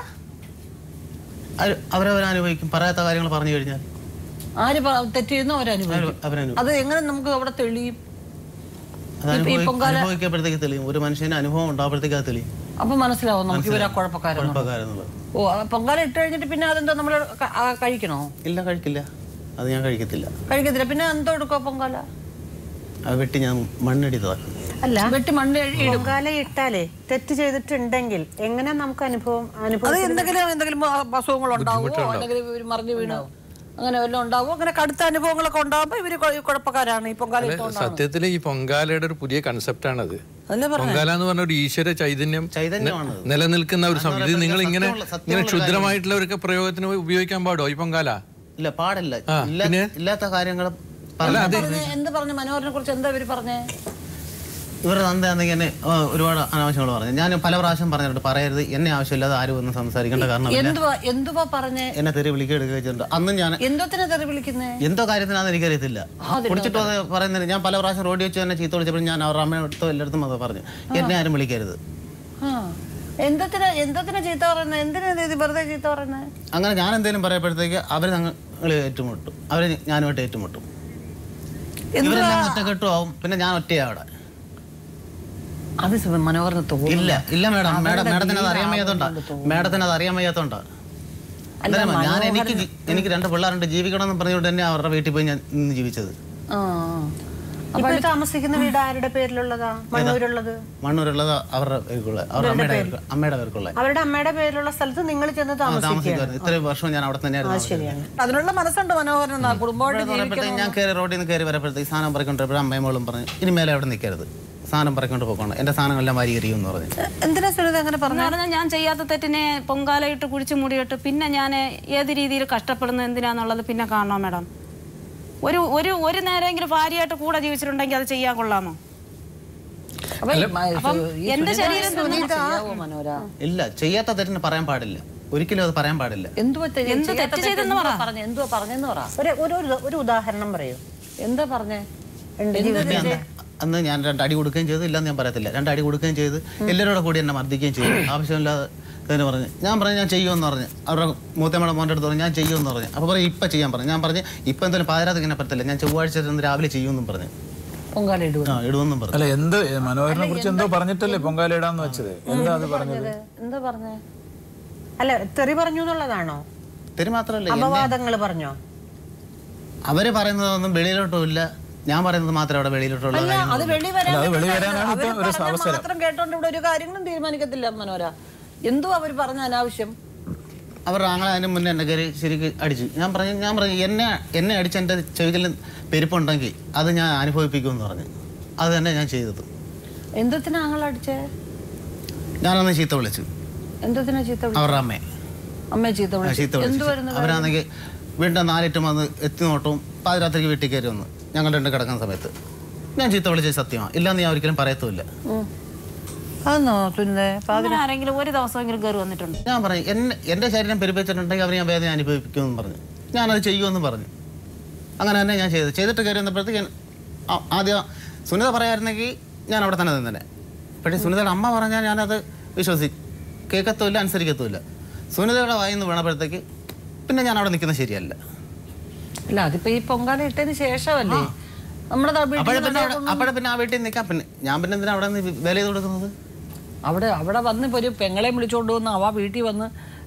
അവര് അവരവർ അനുഭവിക്കും പറയാത്ത കാര്യങ്ങൾ പറഞ്ഞു കഴിഞ്ഞാൽ ആര് പ- തെറ്റ് ചെയ്യുന്നു അവരനുഭവിക്കും അവരനുഭവിക്കും അത് എങ്ങനെ നമുക്ക് അവിടെ തെളിയും അത് അനുഭവി- അനുഭവിക്കപ്പോഴത്തേക്ക് തെളിയും ഒരു മനുഷ്യന് അനുഭവം ഉണ്ടാകുമ്പോഴത്തേക്ക് അത് തെളിയും അപ്പൊ മനസ്സിലാവും നമുക്ക് ഇവരാ കുഴപ്പക്കാരെന്ന് കുഴപ്പക്കാരെന്നുള്ളത് ഓ ആ പൊങ്കാല ഇട്ട് കഴിഞ്ഞിട്ട് പിന്നെ അതെന്തോ നമ്മൾ കഴിക്കണോ ഇല്ല കഴിക്കില്ല അത് ഞാൻ കഴിക്കത്തില്ല കഴിക്കത്തില്ല പിന്നെ എന്തോ എടുക്കോ പൊങ്കാല അത് വെട്ടി ഞാൻ മണ്ണിടിത്തതാണ് അല്ല വെട്ടി മണ്ണ് ഇടും പൊങ്കാല ഇട്ടാലേ തെറ്റ് ചെയ്തിട്ടുണ്ടെങ്കിൽ എങ്ങനെ നമുക്ക് അനുഭവം അത് അനുഭവം എന്തെങ്കിലും എന്തെങ്കിലും അസുഖങ്ങൾ ഉണ്ടാവുമോ അല്ലെങ്കിൽ ഇവർ മറിഞ്ഞു വീണോ അങ്ങനെ വല്ലതും ഉണ്ടാവുമോ അങ്ങനെ കടുത്ത അനുഭവങ്ങളൊക്കെ ഉണ്ടാവുമ്പോ ഇവര് കൊ- കുഴപ്പക്കാരാണ് ഈ പൊങ്കാല ഇട്ടുകൊണ്ടാണ് സത്യത്തിൽ ഈ പൊങ്കാലയുടെ ഒരു പുതിയ കൺസെപ്റ്റാണത് അതല്ലേ പൊങ്കാല എന്ന് പറഞ്ഞ ഒരു ഈശ്വര ചൈതന്യം ചൈതന്യമാണ് നിലനിൽക്കുന്ന ഒരു സംഭവം ഇത് നിങ്ങൾ ഇങ്ങനെ സത്യമുള്ള- സത്യമുള്ള ഇങ്ങനെ ക്ഷുദ്രമായിട്ടുള്ള ഒരു പ്രയോഗത്തിന് ഉപയോഗിക്കാൻ പാടോ ഈ പൊങ്കാല ഇല്ല പാടില്ല ആ, ഇല്ല- പിന്നെ? ഇല്ലാത്ത കാര്യങ്ങൾ അല്ല അത് പറഞ്ഞേ, എന്ത് പറഞ്ഞു മനോഹരനെ കുറിച്ച് എന്താ ഇവര് പറഞ്ഞേ ഇവരുടെ തന്തയാണെങ്കിൽ എന്നെ ആ, ഒരുപാട് അനാവശ്യങ്ങൾ പറഞ്ഞു ഞാൻ പല പ്രാവശ്യം പറഞ്ഞിട്ടുണ്ട് പറയരുത് എന്നെ ആവശ്യമില്ലാതെ ആരും ഒന്നും സംസാരിക്കേണ്ട കാരണം എന്തുവാ എന്തുവാ പറഞ്ഞേ എന്നെ തെറി വിളിക്കുക എടുക്കുക ചെയ്തിട്ടുണ്ട് അന്നും ഞാൻ എന്തോത്തിനെ തെറി വിളിക്കുന്നേ എന്തോ കാര്യത്തിനാന്ന് എനിക്കറിയത്തില്ല കുടിച്ചിട്ട് വന്ന് പറയുന്നത് ഞാൻ പല പ്രാവശ്യം റോഡിൽ വെച്ച് തന്നെ ചീത്ത വിളിച്ചപ്പോൾ ഞാൻ അവരുടെ അമ്മയോടത്തോ എല്ലായിടത്തും അത് പറഞ്ഞു എന്നെ ആരും വിളിക്കരുത് ആ എന്തോത്തിനാ എന്തോത്തിനാ ചീത്ത പറയുന്നത് എന്തിനാ ഇത് വെറുതെ ചീത്ത പറയുന്നത് അങ്ങനെ ഞാൻ എന്തെങ്കിലും പറയുമ്പോഴത്തേക്ക് അവർ ഞങ്ങൾ ഏറ്റുമുട്ടും അവർ ഞാനുമായിട്ട് ഏറ്റുമുട്ടും ഇവരെല്ലാം ഒറ്റക്കെട്ടും ആവും പിന്നെ ഞാൻ ഒറ്റയാ അവിടെ അത് സു- മനോഹരന് തോന്നുന്നു ഇല്ല ഇല്ല മേഡം മേഡം മേഡത്തിന് അത് അറിയാൻ വയ്യാത്തോണ്ടാ മേഡത്തിന് അത് അറിയാൻ വയ്യാത്തോണ്ടാ അന്നേരം ഞാൻ എനിക്ക് ജി- എനിക്ക് രണ്ട് പിള്ളേരുണ്ട് ജീവിക്കണം എന്ന് പറഞ്ഞുകൊണ്ട് തന്നെ അവരുടെ വീട്ടിൽ പോയി ഞാൻ ഇന്ന് ജീവിച്ചത് ആ ഇപ്പൊ ഈ താമസിക്കുന്ന വീട് ആരുടെ പേരിലുള്ളതാ മണ്ണൂരുള്ളത് മണ്ണൂരുള്ളത് അവരുടെ പേർക്കുള്ള അവരുടെ അമ്മയുടെ പേർക്ക് അമ്മയുടെ പേർക്കുള്ള അവരുടെ അമ്മയുടെ പേരിലുള്ള സ്ഥലത്ത് നിങ്ങൾ ചെന്ന് താമസിക്കുക താമസിക്കുമായിരുന്നു ഇത്രയും വർഷം ഞാൻ അവിടെ തന്നെയായിരുന്നു ശരിയാണ് അതിനുള്ള മനസ്സുണ്ട് മനോഹരൻ എന്നാ കുടുംബമായിട്ട് ജീവിക്കണം പറയുമ്പോഴത്തേക്ക് ഞാൻ കയറി റോഡിൽ നിന്ന് കയറി വരപ്പോഴത്തേക്ക് സാധനം പറിക്കൊണ്ടിരുമ്പോൾ അമ്മയും മോളും പറഞ്ഞു ഇനി മേലെ അവിടെ നിൽക്കരുത് സാധനം പറിക്കൊണ്ട് പോകണം എൻ്റെ സാധനങ്ങളെല്ലാം വാരി എറിയും എന്ന് പറഞ്ഞു എന്തിനാ സുനിത അങ്ങനെ പറഞ്ഞു എന്ന് പറഞ്ഞാൽ ഞാൻ ചെയ്യാത്ത തെറ്റിനെ പൊങ്കാലയിട്ട് കുഴിച്ചു മൂടിയിട്ട് പിന്നെ ഞാൻ ഏത് രീതിയിൽ കഷ്ടപ്പെടുന്നത് എന്തിനാന്നുള്ളത് പിന്നെ കാണണം മാഡം ഒരു ഒരു ഒരു നേരമെങ്കിലും ഭാര്യയായിട്ട് കൂടെ ജീവിച്ചിട്ടുണ്ടെങ്കിൽ അത് ചെയ്യാൻ കൊള്ളാമോ അപ്പൊ ഈ മ- അപ്പം ഈ എന്റെ സുനിത ശരീരം സുനിത ചെയ്യാവോ മനോര ഇല്ല ചെയ്യാത്ത തെറ്റിന് പറയാൻ പാടില്ല ഒരിക്കലും അത് പറയാൻ പാടില്ല എന്തുവാ തെ- എന്ത് ചെയ്യാത്ത തെറ്റ് തെറ്റ് ചെയ്തെന്ന് എന്തുവാ പറ. പറഞ്ഞേ എന്തുവാ പറഞ്ഞെന്ന് പറ ഒരു ഒരു ഒരു- ഒരു ഉദാഹരണം പറയൂ എന്താ പറഞ്ഞേ എന്റെ എന്ത് പിന്നെ അന്ന് അന്ന് ഞാൻ രണ്ട് അടി കൊടുക്കുകയും ചെയ്തു ഇല്ലെന്ന് ഞാൻ പറയത്തില്ല രണ്ട് അടി കൊടുക്കുകയും ചെയ്ത് എല്ലാവരോടും കൂടി എന്നെ മർദ്ദിക്കുകയും ചെയ്തു ആവശ്യമില്ലാതെ തന്നെ പറഞ്ഞു ഞാൻ പറഞ്ഞു ഞാൻ ചെയ്യുമെന്ന് പറഞ്ഞു അവരുടെ മൂത്തമ്മയുടെ മോൻ്റെ അടുത്ത് പറഞ്ഞു ഞാൻ ചെയ്യുമെന്ന് പറഞ്ഞു അപ്പോൾ പറഞ്ഞു ഇപ്പം ചെയ്യാൻ പറഞ്ഞു ഞാൻ പറഞ്ഞു ഇപ്പം എന്തായാലും പാതിരാത് ഇങ്ങനെ പറ്റത്തില്ല ഞാൻ ചൊവ്വാഴ്ച ഇരുന്ന് രാവിലെ ചെയ്യുമെന്നും പറഞ്ഞു പൊങ്കാല ഇടുക ആ ഇടുമെന്നും പറഞ്ഞു അല്ല എന്ത് മനോഹരനെ കുറിച്ച് എന്തോ പറഞ്ഞിട്ടല്ലേ പൊങ്കാല ഇടാന്ന് വെച്ചത് എന്താ അത് പറഞ്ഞത് എന്താ പറഞ്ഞേ അല്ല തെറി പറഞ്ഞു എന്നുള്ളതാണോ തെരി മാത്രമല്ല എന്നെ- അപവാദങ്ങൾ പറഞ്ഞോ അവര് പറയുന്നതൊന്നും വെളിയിലോട്ടും ഇല്ല ഞാൻ പറയുന്നത് മാത്രമേ അവിടെ വെളിയിലോട്ടുള്ള അല്ല കാര്യങ്ങൾ അത് വെളി വരാൻ അല്ല, അത് വെളി പറ്റില്ല. വരാനാണ് അവര് ഇപ്പൊ ഒരു പറഞ്ഞ അവസരം. മാത്രം കേട്ടോണ്ട് ഇവിടെ ഒരു കാര്യങ്ങളും തീരുമാനിക്കത്തില്ല മനോര എന്തോ അവർ പറഞ്ഞ അനാവശ്യം അവരുടെ ആങ്ങളെ അതിന് മുന്നേ എന്നെ കയറി ശരിക്ക് അടിച്ചു ഞാൻ പറഞ്ഞു ഞാൻ പറഞ്ഞു എന്നെ എന്നെ അടിച്ച് എൻ്റെ ചെവികളിൽ പെരുപ്പുണ്ടെങ്കിൽ അത് ഞാൻ അനുഭവിപ്പിക്കുമെന്ന് പറഞ്ഞു അത് തന്നെ ഞാൻ ചെയ്തത് എന്തോത്തിനാ ആങ്ങളടിച്ചേ ഞാനന്ന് ചീത്ത വിളിച്ചു എന്തോത്തിനാ ചീത്ത വിളി അവരുടെ അമ്മയെ അമ്മയെ ചീത്ത ആ, വിളിച്ചു ചീത്ത എന്ത് വിളിച്ചു വരുന്നത് അവരാണെങ്കിൽ വീണ്ടും നാലിട്ടും വന്ന് എത്തി നോട്ടവും പാതിരാത്രിക്ക് വീട്ടിൽ കയറി വന്നു ഞങ്ങൾ രണ്ട് കിടക്കുന്ന സമയത്ത് ഞാൻ ചീത്ത വിളിച്ചത് സത്യമാണ് ഇല്ലാന്ന് ഞാൻ ഒരിക്കലും പറയത്തുമില്ല അതെന്നോ സുനിതേ അങ്ങനെ ആരെങ്കിലും ഒരു ദിവസമെങ്കിലും കയറി വന്നിട്ടുണ്ട് ഞാൻ പറയും എന്നെ എൻ്റെ ശരീരം പെരുപ്പിച്ചിട്ടുണ്ടെങ്കിൽ അവർ ഞാൻ വേദന അനുഭവിക്കുമെന്ന് പറഞ്ഞു ഞാനത് ചെയ്യുമെന്ന് പറഞ്ഞു അങ്ങനെ തന്നെ ഞാൻ ചെയ്തത് ചെയ്തിട്ട് കയറി വന്നപ്പോഴത്തേക്ക് ഞാൻ ആ- ആദ്യം സുനിത പറയായിരുന്നെങ്കിൽ ഞാൻ അവിടെ തന്നെ നിന്നെ പക്ഷേ സുനിതയുടെ അമ്മ പറഞ്ഞാൽ ഞാനത് വിശ്വസി കേൾക്കത്തുമില്ല അനുസരിക്കത്തുമില്ല സുനിതയുടെ വായിൽ നിന്ന് വീണപ്പോഴത്തേക്ക് പിന്നെ ഞാൻ അവിടെ നിൽക്കുന്നത് ശരിയല്ല അല്ല അതിപ്പോ ഈ പൊങ്കാല ഇട്ടതിന് ശേഷമല്ലേ നമ്മുടെ ദാ വീട്ടിൽ അപ്പോഴെ പിന്നെ നിന്ന് അവിടെ അപ്പോഴെ പിന്നെ ആ വീട്ടിൽ നിൽക്കാം പിന്നെ ഞാൻ പിന്നെ എന്തിനാ അവിടെ നിന്ന് വില ചെയ്ത് കൊടുക്കുന്നത് അവിടെ അവിടെ വന്ന് ഇപ്പൊ ഒരു പെങ്ങളെ വിളിച്ചോണ്ട് വന്ന് അവ വീട്ടിൽ വന്ന്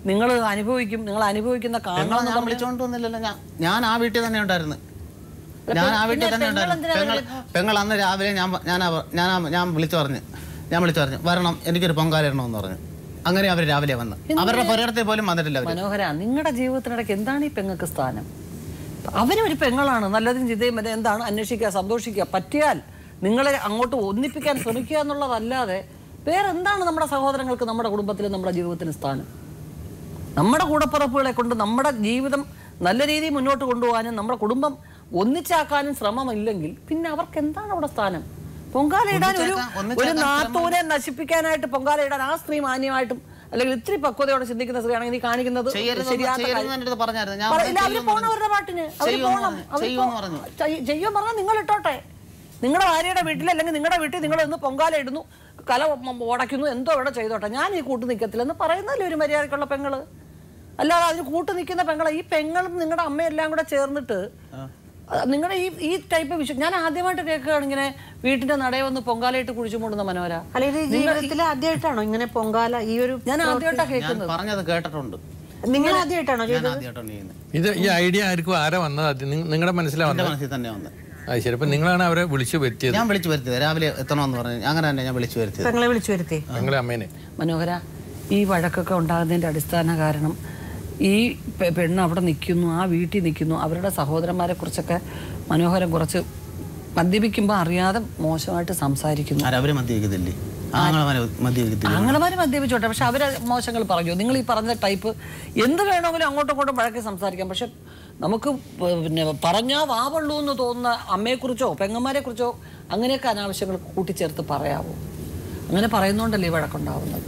നിങ്ങൾ അനുഭവിക്കും നിങ്ങൾ അനുഭവിക്കുന്ന പെങ്ങളെ കാണണം ഞാൻ വിളിച്ചോണ്ട് വന്നില്ലല്ലോ ഞാൻ ഞാൻ ആ വീട്ടിൽ തന്നെ ഉണ്ടായിരുന്നു ഞാൻ ആ വീട്ടിൽ തന്നെ ഉണ്ടായിരുന്നു പെങ്ങൾ പെങ്ങൾ അന്ന് രാവിലെ ഞാൻ പ- ഞാൻ അവ- ഞാൻ ആ- ഞാൻ വിളിച്ചു പറഞ്ഞു ഞാൻ വിളിച്ചു പറഞ്ഞു വരണം എനിക്കൊരു പൊങ്കാല ഇടണമെന്ന് പറഞ്ഞു അങ്ങനെ അവർ രാവിലെ വന്ന് അവരുടെ പുരയിടത്തിൽ പോലും വന്നിട്ടില്ല അവർ മനോഹര നിങ്ങളുടെ ജീവിതത്തിനിടയ്ക്ക് എന്താണ് ഈ പെങ്ങൾക്ക് സ്ഥാനം അവനും ഒരു പെങ്ങളാണ് നല്ലതും ചിതയും വരെ എന്താണ് അന്വേഷിക്കുക സന്തോഷിക്കുക പറ്റിയാൽ നിങ്ങളെ അങ്ങോട്ട് ഒന്നിപ്പിക്കാൻ ശ്രമിക്കുക എന്നുള്ളതല്ലാതെ വേറെ എന്താണ് നമ്മുടെ സഹോദരങ്ങൾക്ക് നമ്മുടെ കുടുംബത്തിൽ നമ്മുടെ ജീവിതത്തിന് സ്ഥാനം നമ്മുടെ കൂടപ്പിറപ്പുകളെ കൊണ്ട് നമ്മുടെ ജീവിതം നല്ല രീതിയിൽ മുന്നോട്ട് കൊണ്ടുപോകാനും നമ്മുടെ കുടുംബം ഒന്നിച്ചാക്കാനും ശ്രമമില്ലെങ്കിൽ പിന്നെ അവർക്ക് എന്താണ് അവിടെ സ്ഥാനം പൊങ്കാല ഇടാൻ ഒരു ഒന്നിച്ചാക്കാൻ- ഒന്നിച്ചാക്കാൻ ഒരു നാത്തൂനെ നശിപ്പിക്കാനായിട്ട് പൊങ്കാല ഇടാൻ ആ സ്ത്രീ മാന്യമായിട്ടും അല്ലെങ്കിൽ ഇത്തിരി പക്വതയോടെ ചിന്തിക്കുന്ന സ്ത്രീയാണെങ്കിൽ നീ കാണിക്കുന്നത് ചെയ്യരുതെന്ന് ശരിയാത്ത ചെയ്യരുതെന്ന് കാര്യം. എൻ്റെ അടുത്ത് പറഞ്ഞായിരുന്നു. ഞാൻ പറ- ഇല്ല, അവര് ചെയ്യുമെന്ന് പോണം അവരുടെ പാട്ടിന് അവര് ചെയ്യുമെന്ന് പോണം പറഞ്ഞു. അവര് ചെയ്യുമെന്ന് പോ- പറഞ്ഞു. ചെയ്- ചെയ്യുമെന്ന് പറഞ്ഞാൽ നിങ്ങൾ ഇട്ടോട്ടെ നിങ്ങളുടെ ഭാര്യയുടെ വീട്ടിൽ അല്ലെങ്കിൽ നിങ്ങളുടെ വീട്ടിൽ നിങ്ങൾ ഇന്ന് പൊങ്കാല ഇടുന്നു കല മ- ഉടയ്ക്കുന്നു എന്തോ ഇവിടെ ചെയ്തോട്ടെ ഞാൻ ഈ കൂട്ട് നിൽക്കത്തില്ലെന്ന് പറയുന്നല്ലേ ഒരു മര്യാദക്കുള്ള പെങ്ങള് അല്ലാതെ അതിന് കൂട്ട് നിൽക്കുന്ന പെങ്ങളെ ഈ പെങ്ങളും നിങ്ങളുടെ അമ്മയെല്ലാം കൂടെ ചേർന്നിട്ട് നിങ്ങളുടെ ഈ ഈ ടൈപ്പ് വിഷു ഞാൻ ആദ്യമായിട്ട് കേൾക്കുകയാണ് ഇങ്ങനെ വീട്ടിന്റെ നടയെ വന്ന് പൊങ്കാലയിട്ട് കുഴിച്ചു മൂടുന്ന മനോര അല്ലെങ്കിൽ ജീവിതത്തിൽ ആദ്യമായിട്ടാണോ ഇങ്ങനെ പൊങ്കാല ഈ ഒരു ഞാൻ ആദ്യമായിട്ടാണ് ഞാൻ കേൾക്കുന്നത് പറഞ്ഞത് കേട്ടിട്ടുണ്ട് നിങ്ങൾ ആദ്യമായിട്ടാണോ ഞാൻ ചെയ്തത് ആദ്യമായിട്ടാണ് ചെയ്യുന്നത് ഇത് ഈ ഐഡിയ ആർക്കും ആരാ വന്നത് അത് നിങ്ങ- നിങ്ങളുടെ എൻ്റെ മനസ്സിലാവുന്നത് മനസ്സിൽ തന്നെ വന്നത് അത് ശരി അപ്പൊ നിങ്ങളാണ് അവരെ വിളിച്ചു വരുത്തിയത് ഞാൻ വിളിച്ചു വരുത്തിയത് രാവിലെ എത്തണമെന്ന് പറഞ്ഞു അങ്ങനെ തന്നെ ഞാൻ വിളിച്ചു വരുത്തിയത് പെങ്ങളെ വിളിച്ചു വരുത്തി നിങ്ങളെ അമ്മേനെ മനോഹര ഈ വഴക്കൊക്കെ ഉണ്ടാകുന്നതിൻ്റെ അടിസ്ഥാന കാരണം ഈ പെ- പെണ്ണ് അവിടെ നിൽക്കുന്നു ആ വീട്ടിൽ നിൽക്കുന്നു അവരുടെ സഹോദരന്മാരെ കുറിച്ചൊക്കെ മനോഹരം കുറച്ച് മദ്യപിക്കുമ്പോൾ അറിയാതെ മോശമായിട്ട് സംസാരിക്കുന്നു ആരവര് മദ്യപിക്കത്തില്ലേ ആങ്ങളെ മദ്യപിക്കത്തില്ല ആങ്ങളമാര് മദ്യപിച്ചോട്ടെ പക്ഷെ അവര് മോശങ്ങൾ പറഞ്ഞു നിങ്ങൾ ഈ പറഞ്ഞ ടൈപ്പ് എന്ത് വേണമെങ്കിലും അങ്ങോട്ടും ഇങ്ങോട്ടും വഴക്കി സംസാരിക്കാം പക്ഷെ നമുക്ക് പ- പിന്നെ പറഞ്ഞാ വാവുള്ളൂ എന്ന് തോന്നുന്ന അമ്മയെക്കുറിച്ചോ പെങ്ങന്മാരെ കുറിച്ചോ അങ്ങനെയൊക്കെ അനാവശ്യങ്ങൾ കൂട്ടിച്ചേർത്ത് പറയാവോ അങ്ങനെ പറയുന്നോണ്ടല്ലേ ഈ വഴക്കുണ്ടാവുന്നത്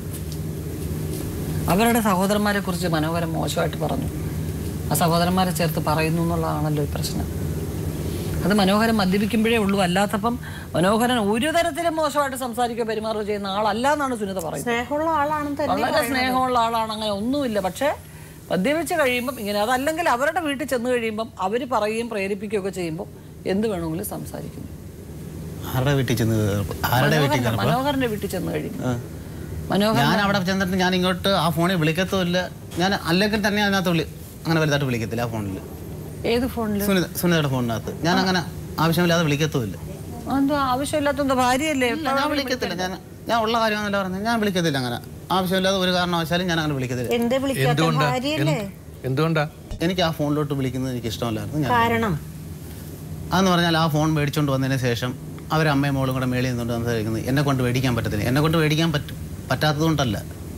അവരുടെ സഹോദരന്മാരെ കുറിച്ച് മനോഹരം മോശമായിട്ട് പറഞ്ഞു ആ സഹോദരന്മാരെ ചേർത്ത് പറയുന്നു എന്നുള്ളതാണല്ലോ ഈ പ്രശ്നം അത് മനോഹരൻ മദ്യപിക്കുമ്പോഴേ ഉള്ളൂ അല്ലാത്തപ്പം മനോഹരൻ ഒരു തരത്തിലും മോശമായിട്ട് സംസാരിക്കുകയോ പെരുമാറുകയോ ചെയ്യുന്ന ആളല്ല എന്നാണ് സുനിത പറയുന്നത് സ്നേഹമുള്ള ആളാണെന്ന് തന്നെ വളരെ സ്നേഹമുള്ള ആളാണ് അങ്ങനെ ഒന്നുമില്ല പക്ഷേ മദ്യപിച്ച് കഴിയുമ്പം ഇങ്ങനെ അതല്ലെങ്കിൽ അവരുടെ വീട്ടിൽ ചെന്ന് കഴിയുമ്പം അവർ പറയുകയും പ്രേരിപ്പിക്കുകയൊക്കെ ചെയ്യുമ്പോൾ എന്ത് വേണമെങ്കിലും സംസാരിക്കുന്നു ആരുടെ വീട്ടിൽ ചെന്ന് കയറുമ്പോ? ആരുടെ വീട്ടിൽ മനോഹരന്റെ- കയറുമ്പോ? മനോഹരന്റെ വീട്ടിൽ ചെന്ന് കഴിയുമ്പോൾ മനോഹരൻ ഞാൻ അവിടെ ചെന്നിട്ട് ഞാൻ ഇങ്ങോട്ട് ആ ഫോണിൽ വിളിക്കത്തുമില്ല ഞാൻ അല്ലെങ്കിൽ തന്നെ അതിനകത്ത് വിളി അങ്ങനെ വലുതായിട്ട് വിളിക്കത്തില്ല ആ ഫോണിൽ ഏത് ഫോണിൽ സുനിത സുനിതയുടെ ഫോണിനകത്ത് ഞാൻ അങ്ങനെ ആവശ്യമില്ലാതെ വിളിക്കത്തുമില്ല എന്തോ ആവശ്യമില്ലാത്ത ഭാര്യയല്ലേ ഇല്ല, ഞാൻ വിളിക്കത്തില്ല ഞാൻ ഞാൻ ഉള്ള കാര്യമൊന്നുമല്ല പറഞ്ഞത് ഞാൻ വിളിക്കത്തില്ല അങ്ങനെ ആവശ്യമില്ലാതെ ഒരു കാരണവശാലും ഞാൻ അങ്ങനെ വിളിക്കത്തില്ല എന്തേ വിളിക്കാത്ത എന്തുകൊണ്ടാ ഭാര്യയല്ലേ എന്ത്- എന്തുകൊണ്ടാ എനിക്ക് ആ ഫോണിലോട്ട് വിളിക്കുന്നത് എനിക്ക് ഇഷ്ടമല്ലായിരുന്നു ഞാൻ കാരണം അതെന്ന് പറഞ്ഞാൽ ആ ഫോൺ മേടിച്ചുകൊണ്ട് വന്നതിന് ശേഷം അവർ അമ്മയും മോളും കൂടെ മേളിൽ നിന്നുകൊണ്ട് സംസാരിക്കുന്നത് എന്നെ കൊണ്ട് മേടിക്കാൻ പറ്റത്തില്ല എന്നെ കൊണ്ട് മേടിക്കാൻ പറ്റും പറ്റാത്തത് കൊണ്ടല്ല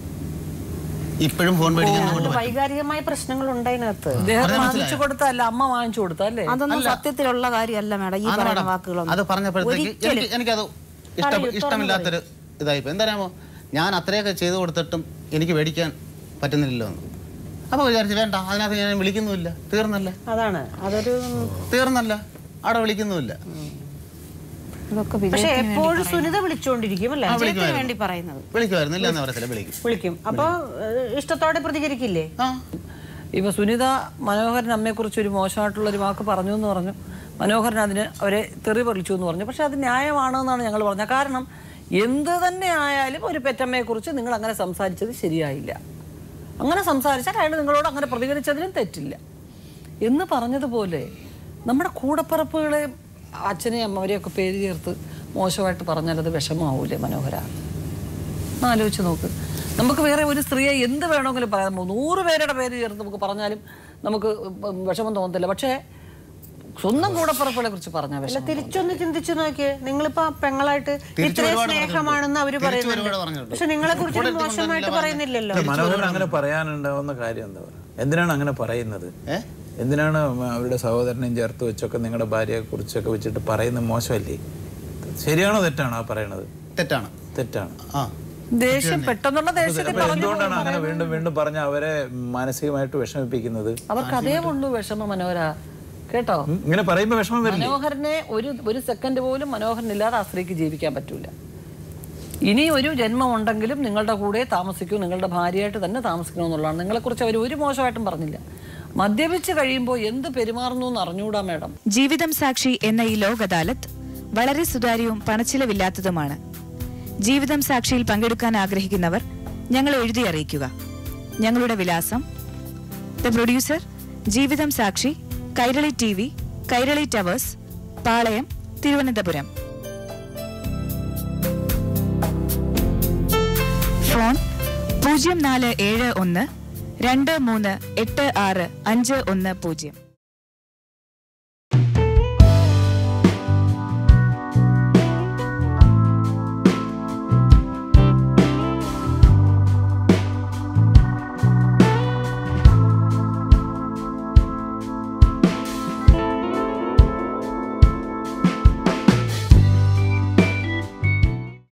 ഇപ്പോഴും ഫോൺ മേടിക്കാൻ കൊണ്ട് പറ്റും. വൈകാരികമായ പ്രശ്നങ്ങൾ ഉണ്ടായിനകത്ത് ഇദ്ദേഹം വാങ്ങിച്ചു കൊടുത്തല്ല അമ്മ വാങ്ങിച്ചു കൊടുത്തല്ലേ അതൊന്നും സത്യത്തിലുള്ള കാര്യമല്ല മേഡം ഈ ആണ് പറയുന്ന madam. വാക്കുകളൊന്നും അത് പറഞ്ഞപ്പോഴത്തേക്ക് എനിക്ക് എനിക്കത് ഇഷ്ട ഇഷ്ടമില്ലാത്തൊരു ഇതായിപ്പോ എന്തായാലും ഞാൻ അത്രയൊക്കെ ചെയ്തു കൊടുത്തിട്ടും എനിക്ക് മേടിക്കാൻ പറ്റുന്നില്ലല്ലോ എന്ന് അപ്പോൾ വിചാരിച്ചു വേണ്ട അതിനകത്ത് ഞാൻ വിളിക്കുന്നുമില്ല തീർന്നല്ല അതാണ് അതൊരു തീർന്നല്ല അവിടെ വിളിക്കുന്നുമില്ല ഇതൊക്കെ പക്ഷെ എപ്പോഴും സുനിത വിളിച്ചുകൊണ്ടിരിക്കും അല്ലേ വിജയത്തിന് വേണ്ടി പറയുന്നത് വിളിക്കുമായിരുന്നു ഇല്ല എന്ന് പറയത്തില്ല വിളിക്കും വിളിക്കും അപ്പൊ ഏഹ്, ഇഷ്ടത്തോടെ പ്രതികരിക്കില്ലേ ആ ഇപ്പൊ സുനിത മനോഹരൻ അമ്മയെക്കുറിച്ച് ഒരു മോശമായിട്ടുള്ള ഒരു വാക്ക് പറഞ്ഞു എന്ന് പറഞ്ഞു മനോഹരൻ അതിന് അവരെ തെറി പറിച്ചു എന്ന് പറഞ്ഞു പക്ഷെ അത് ന്യായമാണെന്നാണ് ഞങ്ങൾ പറഞ്ഞത് കാരണം എന്ത് തന്നെ ആയാലും ഒരു പെറ്റമ്മയെക്കുറിച്ച് നിങ്ങൾ അങ്ങനെ സംസാരിച്ചത് ശരിയായില്ല അങ്ങനെ സംസാരിച്ചാൽ അയാൾ നിങ്ങളോട് അങ്ങനെ പ്രതികരിച്ചതിലും തെറ്റില്ല എന്ന് പറഞ്ഞതുപോലെ നമ്മുടെ കൂടപ്പിറപ്പുകളെ അച്ഛനെയും അമ്മവരെയൊക്കെ പേര് ചേർത്ത് മോശമായിട്ട് പറഞ്ഞാൽ അത് വിഷമാവൂലേ മനോഹര ഒന്ന് ആലോചിച്ച് നോക്ക് നമുക്ക് വേറെ ഒരു സ്ത്രീയെ എന്ത് വേണമെങ്കിലും പറയാം നൂറ് പേരുടെ പേര് ചേർത്ത് നമുക്ക് പറഞ്ഞാലും നമുക്ക് വിഷമം തോന്നത്തില്ല പക്ഷേ സ്വന്തം കൂടപ്പിറപ്പുകളെ കുറിച്ച് പറഞ്ഞാൽ അല്ല വിഷമം തിരിച്ചൊന്ന് ചിന്തിച്ചു നോക്കിയേ നിങ്ങളിപ്പോ പെങ്ങളായിട്ട് ഇത്രയും ഒരുപാട് സ്നേഹമാണെന്ന് അവര് തിരിച്ച് പറയുന്നുണ്ട് ഒരുപാട് പറഞ്ഞിട്ടുണ്ട്. പക്ഷെ നിങ്ങളെ കുറിച്ച് കൂടെ മോശമായിട്ട് പറയുന്നില്ലല്ലോ മനോഹരൻ അങ്ങനെ പറയാനുണ്ടാവുന്ന കാര്യം എന്താ പറയുക എന്തിനാണ് അങ്ങനെ പറയുന്നത് ഏ? എന്തിനാണ് അവരുടെ സഹോദരനെയും ചേർത്ത് വെച്ചൊക്കെ നിങ്ങളുടെ ഭാര്യയെ കുറിച്ചൊക്കെ വെച്ചിട്ട് പറയുന്നത് മോശമല്ലേ ശരിയാണോ തെറ്റാണോ ആ പറയണത് തെറ്റാണ് തെറ്റാണ് ആ ദേഷ്യം പെട്ടെന്നുള്ള ദേഷ്യത്തിൽ അപ്പൊ എന്തുകൊണ്ടാണ് അങ്ങനെ വീണ്ടും വീണ്ടും പറഞ്ഞ് അവരെ മാനസികമായിട്ട് വിഷമിപ്പിക്കുന്നത് അവർക്ക് അതേ ഉള്ളൂ വിഷമം മനോഹര കേട്ടോ ഉം, ഇങ്ങനെ പറയുമ്പോ വിഷമം വരില്ലേ മനോഹരനെ ഒരു ഒരു സെക്കൻഡ് പോലും മനോഹരനില്ലാതെ ആ സ്ത്രീക്ക് ജീവിക്കാൻ പറ്റൂല ഇനി ഒരു ജന്മം ഉണ്ടെങ്കിലും നിങ്ങളുടെ കൂടെ താമസിക്കൂ നിങ്ങളുടെ ഭാര്യയായിട്ട് തന്നെ താമസിക്കണോ എന്നുള്ളതാണ് നിങ്ങളെക്കുറിച്ച് അവർ ഒരു മോശമായിട്ടും പറഞ്ഞില്ല മദ്യപിച്ച് കഴിയുമ്പോൾ എന്ത് പെരുമാറുന്നു എന്ന് അറിഞ്ഞൂടാ മേഡം ജീവിതം സാക്ഷി എന്ന ഈ ലോക് അദാലത്ത് വളരെ സുതാര്യവും പണച്ചിലവില്ലാത്തതുമാണ് ജീവിതം സാക്ഷിയിൽ പങ്കെടുക്കാൻ ആഗ്രഹിക്കുന്നവർ ഞങ്ങളെ എഴുതി അറിയിക്കുക ഞങ്ങളുടെ വിലാസം the producer Jeevitham Sakshi Kairali T V Kairali towers Palayam Thiruvananthapuram phone പൂജ്യം നാല് ഏഴ് ഒന്ന് രണ്ട് മൂന്ന് എട്ട് ആറ് അഞ്ച് ഒന്ന് പൂജ്യം